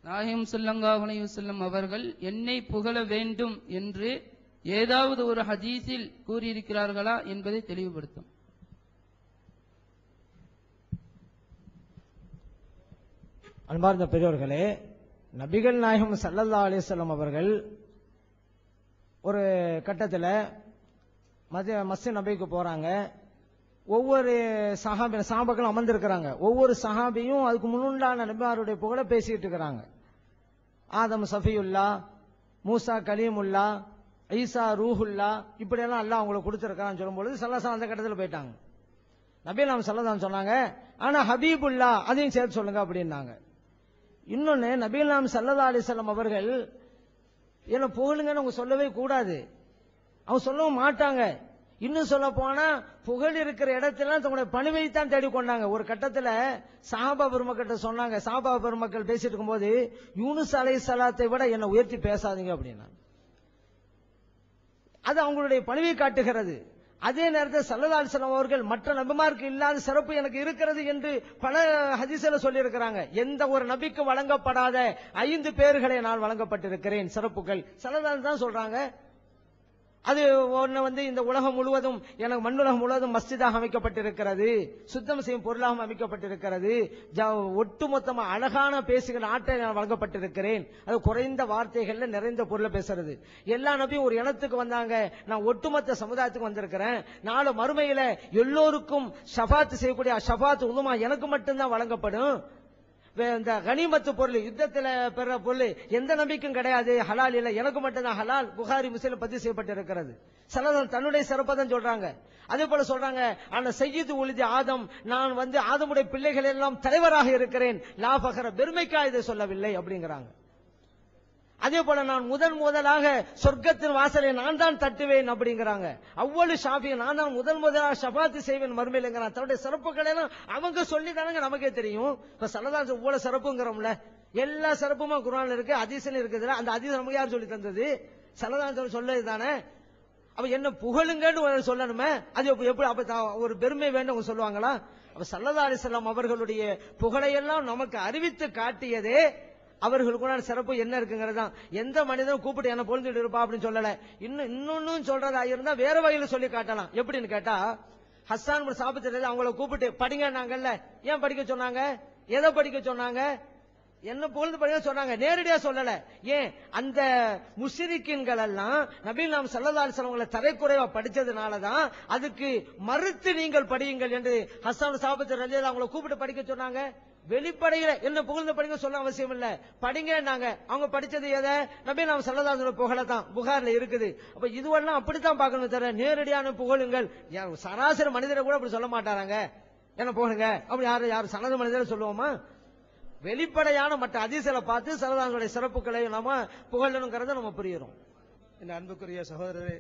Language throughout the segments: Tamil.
நாயகம் ஸல்லல்லாஹு அலைஹி வஸல்லம் அவர்கள் என்னை புகழ வேண்டும் என்று ஏதாவது ஒரு ஹதீஸில் கூறியிருக்கிறார்களா என்பதை தெளிவுபடுத்தும் அன்பார்ந்த பெரியவர்களே நபிகள் நாயகம் சல்லல்லா அலிஸ்லாம் அவர்கள் ஒரு கட்டத்தில் மதிய மஸ்ஜித் நபிக்கு போறாங்க ஒவ்வொரு சஹாபி சஹாபாக்களும் அமர்ந்திருக்கிறாங்க ஒவ்வொரு சஹாபியும் அதுக்கு முன்னுண்டான நபியாருடைய புகழ பேசிட்டு இருக்கிறாங்க ஆதம் சஃபியுல்லா மூசா கலீமுல்லா ஈசா ரூஹுல்லா இப்படியெல்லாம் அல்லாஹ் அவங்களுக்கு கொடுத்துருக்கான்னு சொல்லும்பொழுது சல்லாசம் அந்த கட்டத்தில் போயிட்டாங்க நபி நாம் சல்லதான் சொன்னாங்க ஆனா ஹபீபுல்லா அதையும் சேர்த்து சொல்லுங்க அப்படின்னாங்க இன்னொன்னு நபீல் நாம் சல்லதா அலிசல்லாம் அவர்கள் என்ன புகழுங்கன்னு அவங்க சொல்லவே கூடாது அவங்க சொல்லவும் மாட்டாங்க இன்னும் சொல்ல போனா புகழ் இருக்கிற இடத்துல தங்களுடைய பணிவை தான் தேடி கொண்டாங்க ஒரு கட்டத்துல சாபா பெருமக்கிட்ட சொன்னாங்க சாபா பெருமக்கள் பேசிட்டு இருக்கும்போது யூனுஸ் அலை சலாத்தை விட என்னை உயர்த்தி பேசாதீங்க அப்படின்னா அது அவங்களுடைய பணிவை காட்டுகிறது அதே நேரத்தில் சல்லல்லா அலிஸ்லாம் அவர்கள் மற்ற நபிமாருக்கு இல்லாத சிறப்பு எனக்கு இருக்கிறது என்று பல ஹதீஸ்ல சொல்லியிருக்கிறாங்க எந்த ஒரு நபிக்கு வழங்கப்படாத ஐந்து பேர்களை நான் வழங்கப்பட்டிருக்கிறேன் சிறப்புகள் சல்லல்லா தான் சொல்றாங்க அது ஒண்ணு வந்து இந்த உலகம் முழுவதும் எனக்கு மண்ணுலகம் முழுவதும் மஸ்ஜிதாக அமைக்கப்பட்டிருக்கிறது சுத்தம் செய்யும் பொருளாக அமைக்கப்பட்டிருக்கிறது ஜ- ஒட்டுமொத்தமா அழகான பேசுகிற ஆட்டை நான் வழங்கப்பட்டிருக்கிறேன் அது குறைந்த வார்த்தைகள்ல நிறைந்த பொருளை பேசுறது எல்லா நபியும் ஒரு இனத்துக்கு வந்தாங்க நான் ஒட்டுமொத்த சமுதாயத்துக்கு வந்திருக்கிறேன் நாளை மறுமையில எல்லோருக்கும் ஷஃபாத் செய்யக்கூடிய ஷஃபாத் உதுமா எனக்கு மட்டும்தான் வழங்கப்படும் வே- இந்த கனிமத்து பொருள் யுத்தத்துல பெற பொருள் எந்த நம்பிக்கும் கிடையாது ஹலால் இல்ல எனக்கு மட்டும்தான் ஹலால் புகாரி முஸ்லிம் பதிவு செய்யப்பட்டிருக்கிறது சிலர் தன்னுடைய சிறப்பை தான் சொல்றாங்க அதே போல சொல்றாங்க ஆனா செய்யுது உழுதி ஆதம் நான் வந்து ஆதமுடைய பிள்ளைகள் எல்லாம் தலைவராக இருக்கிறேன் லா ஃபகர பெருமைக்கா இதை சொல்லவில்லை அப்படிங்கிறாங்க அதே போல நான் முதன் முதலாக சொர்க்கத்தின் வாசலை நான் தான் தட்டுவேன் அப்படிங்கிறாங்க அவ்வளவு ஷாஃபி நான் தான் முதல் முதலாக ஷபாத்து செய்வேன் மறுமையிலங்கிறான் தன்னுடைய சிறப்புகளை எல்லாம் அவங்க சொல்லி தானங்க நமக்கே தெரியும் இப்ப சலதான் இவ்வளவு சிறப்புங்கிறோம்ல எல்லா சிறப்புமா குரான்ல இருக்கு அதிசயம் இருக்குதுல அந்த அதிசயம் நமக்கு யார் சொல்லி தந்தது சலதான் சொல்லது தானே அப்ப என்ன புகழுங்கன்னு ஒரு சொல்லணுமே அது எப்ப- எப்படி அப்ப தா- ஒரு பெருமை வேண்டும் அவங்க சொல்லுவாங்களா அப்ப சல்லல்லா அலிஸ்லாம் அவர்களுடைய புகழையெல்லாம் நமக்கு அறிவித்து காட்டியதே அவர்களுக்குள்ள சிறப்பு என்ன இருக்குங்கிறது தான் எந்த மனிதனும் கூப்பிட்டு என்ன பொழுதுட்டு இருப்பா அப்படின்னு சொல்லல இன்னும் இன்னொன்னும் சொல்றதா இருந்தா வேற வகையில சொல்லி காட்டலாம் எப்படின்னு கேட்டா ஹஸ்ஸான் சாப்பிட்டு அவங்கள கூப்பிட்டு படிங்க நாங்கல்ல ஏன் படிக்க சொன்னாங்க எதை படிக்க சொன்னாங்க என்ன புகழ்ந்து படிக்க சொன்னாங்க நேரடியா சொல்லல ஏன் அந்த முஷிரிக்கின்கள் எல்லாம் நபீல் நாம் சல்லல்லாஹு அலைஹி தரைக்குறைவா படிச்சதுனால தான் அதுக்கு மறுத்து நீங்கள் படியுங்கள் என்று ஹஸ்ஸான் சாபத்து ரலியல்லாஹு அவங்கள கூப்பிட்டு படிக்க சொன்னாங்க வெளிப்படையில என்ன புகழ்ந்து படிக்க சொல்ல அவசியம் இல்ல படிங்க நாங்க அவங்க படிச்சது எதை நபி நாம் சல்லதாசோட புகழ தான் புகார்ல இருக்குது அப்ப இதுவெல்லாம் அப்படித்தான் பார்க்கணும் தர நேரடியான புகழுங்கள் யா- சராசரி மனிதரை கூட அப்படி சொல்ல மாட்டாராங்க என்ன புகழுங்க அப்படி யாரு யாரு சனது மனிதரை சொல்லுவோமா வெளிப்படையான மற்ற அதிசலை பார்த்து சரதாங்களுடைய சிறப்புகளை நாம புகழணுங்கிறத நம்ம புரியுறோம் என் அன்புக்குரிய சகோதரரே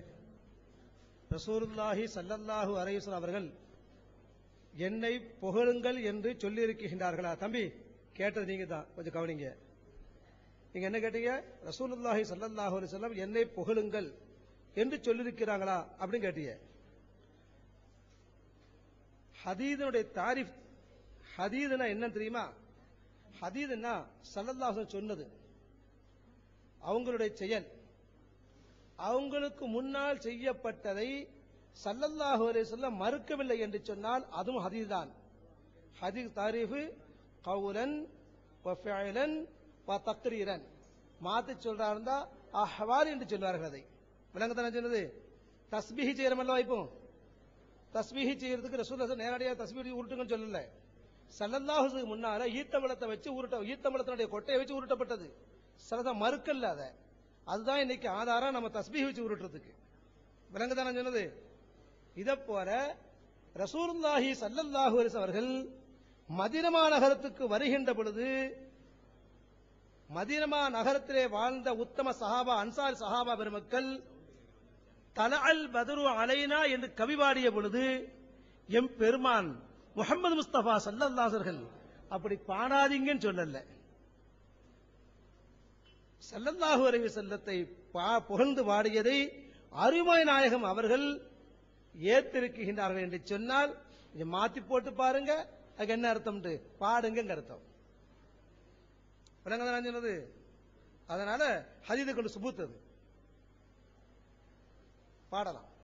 ரசூலுல்லாஹி ஸல்லல்லாஹு அலைஹி வஸல்லம் அவர்கள் என்னை புகழுங்கள் என்று சொல்லி இருக்கின்றார்களா தம்பி கேட்டது நீங்க தான் கொஞ்சம் கவனிங்க நீங்க என்ன கேட்டீங்க ரசூலுல்லாஹி ஸல்லல்லாஹு அலைஹி வஸல்லம் என்னை புகழுங்கள் என்று சொல்லியிருக்கிறாங்களா அப்படின்னு கேட்டீங்க ஹதீதனுடைய தாரிஃப் ஹதீதுனா என்ன தெரியுமா ஹதீதுன்னா ஸல்லல்லாஹு அலைஹி வஸல்லம் சொன்னது அவங்களுடைய செயல் அவங்களுக்கு முன்னால் செய்யப்பட்டதை சல்லல்லாஹு அலைஹி வஸல்லம் மறுக்கவில்லை என்று சொன்னால் அதுவும் ஹதீஸ் தான் ஹதீஸ் தாரீஃபு கவுலன் வ ஃபிஅலன் வ தக்ரீரன் மாத்தி சொல்றா இருந்தா அஹ்வால் என்று சொல்வார்கள் அதை விளங்கத்தானே சொன்னது தஸ்பீஹி செய்யறமல்ல இப்போ தஸ்பீஹி செய்யறதுக்கு ரசூல் நேரடியாக தஸ்பீஹி உருட்டுங்கன்னு சொல்லல சல்லல்லாஹுக்கு முன்னால ஈத்தம்பளத்தை வச்சு உருட்ட ஈத்தம்பளத்தினுடைய கொட்டையை வச்சு உருட்டப்பட்டது சிலத மறுக்கல்ல அதை அதுதான் இன்னைக்கு ஆதாரம் நம்ம தஸ்பீஹ் வச்சு உருட்டுறதுக்கு விளங்குதானே சொன்னது இதை போல ரசூலுல்லாஹி ஸல்லல்லாஹு அலைஹி வஸல்லம் அவர்கள் மதினமா நகரத்துக்கு வருகின்ற பொழுது மதினமா நகரத்திலே வாழ்ந்த உத்தம சஹாபா அன்சார் சஹாபா பெருமக்கள் தலஅல் பத்ரு அலைனா என்று கவி பாடிய பொழுது எம் பெருமான் முஹம்மது முஸ்தபா ஸல்லல்லாஹு அலைஹி வஸல்லம் அப்படி பாடாதீங்கன்னு சொல்லல ஸல்லல்லாஹு அலைஹி வஸல்லத்தை பா- புகழ்ந்து பாடியதை அருமை நாயகம் அவர்கள் ஏத்திருக்கின்றார்கள் என்று சொன்னால் இதை மாத்தி போட்டு பாருங்க அதுக்கு என்ன அர்த்தம் பாடுங்க அர்த்தம் விளங்க நான் சொன்னது அதனால ஹதீதை கொண்டு சுபூத்தது பாடலாம்